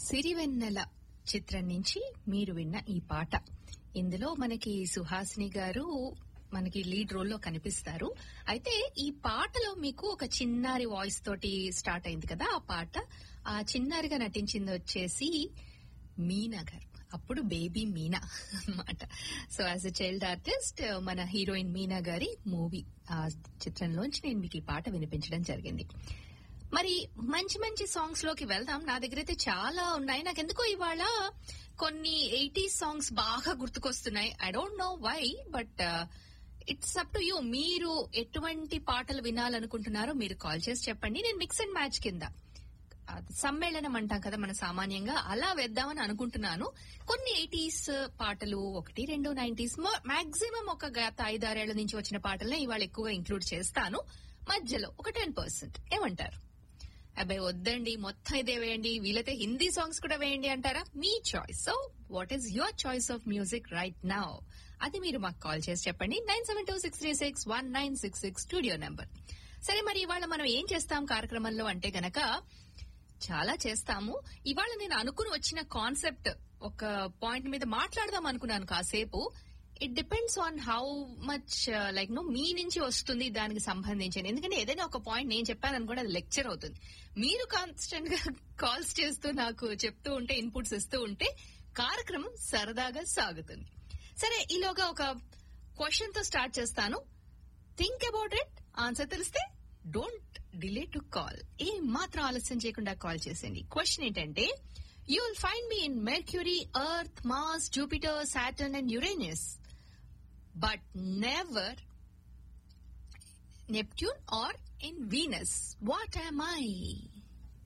సిరివెన్నెల చిత్రం నుంచి మీరు విన్న ఈ పాట ఇందులో మనకి సుహాసిని గారు మనకి లీడ్ రోల్ లో కనిపిస్తారు అయితే ఈ పాటలో మీకు ఒక చిన్నారి వాయిస్ తోటి స్టార్ట్ అయింది కదా ఆ పాట ఆ చిన్నారిగా నటించింది వచ్చేసి మీనా గారు అప్పుడు బేబీ మీనా అన్నమాట so as a child artist మన హీరోయిన్ మీనా గారి మూవీ ఆ చిత్రంలోంచి నేను మీకు ఈ పాట వినిపించడం జరిగింది మరి మంచి మంచి సాంగ్స్ లోకి వెళ్దాం నా దగ్గర అయితే చాలా ఉన్నాయి నాకెందుకో ఇవాళ కొన్ని ఎయిటీ సాంగ్స్ బాగా గుర్తుకొస్తున్నాయి I don't know why but it's up to you మీరు ఎటువంటి పాటలు వినాలనుకుంటున్నారో మీరు కాల్ చేసి చెప్పండి నేను మిక్స్ అండ్ మ్యాచ్ కింద అది సమ్మేళనం అంటాం కదా మన సామాన్యంగా అలా వేద్దామని అనుకుంటున్నాను కొన్ని ఎయిటీస్ పాటలు ఒకటి రెండు నైన్టీస్ మాక్సిమం ఒక గత ఐదారేళ్ల నుంచి వచ్చిన పాటలనే ఇవాళ ఎక్కువగా ఇంక్లూడ్ చేస్తాను మధ్యలో ఒక టెన్ పర్సెంట్ ఏమంటారు అబ్బాయి వద్దండి మొత్తం ఇదే వేయండి వీలైతే హిందీ సాంగ్స్ కూడా వేయండి అంటారా మీ choice so what is your choice of music right now అది మీరు మాకు కాల్ చేసి చెప్పండి nine seven two six three six one nine six six studio number సరే మరి ఇవాళ మనం ఏం చేస్తాం కార్యక్రమంలో అంటే గనక చాలా చేస్తాము ఇవాళ నేను అనుకుని వచ్చిన కాన్సెప్ట్ ఒక పాయింట్ మీద మాట్లాడదాం అనుకున్నాను కాసేపు it depends on how much like no మీ నుంచి వస్తుంది దానికి సంబంధించి ఎందుకంటే ఏదైనా ఒక పాయింట్ నేను చెప్పాను అనుకోండి అది లెక్చర్ అవుతుంది మీరు కాన్స్టెంట్ గా కాల్స్ చేస్తూ నాకు చెప్తూ ఉంటే ఇన్పుట్స్ ఇస్తూ ఉంటే కార్యక్రమం సరదాగా సాగుతుంది సరే ఈలోగా ఒక క్వశ్చన్ తో స్టార్ట్ చేస్తాను థింక్ అబౌట్ ఇట్ ఆన్సర్ తెలిస్తే డోంట్ డిలే టు కాల్ ఏ మాత్రం ఆలస్యం చేయకుండా కాల్ చేసేయండి క్వశ్చన్ ఏంటంటే you will find me in Mercury Earth Mars Jupiter Saturn and Uranus but never Neptune or in Venus what am I?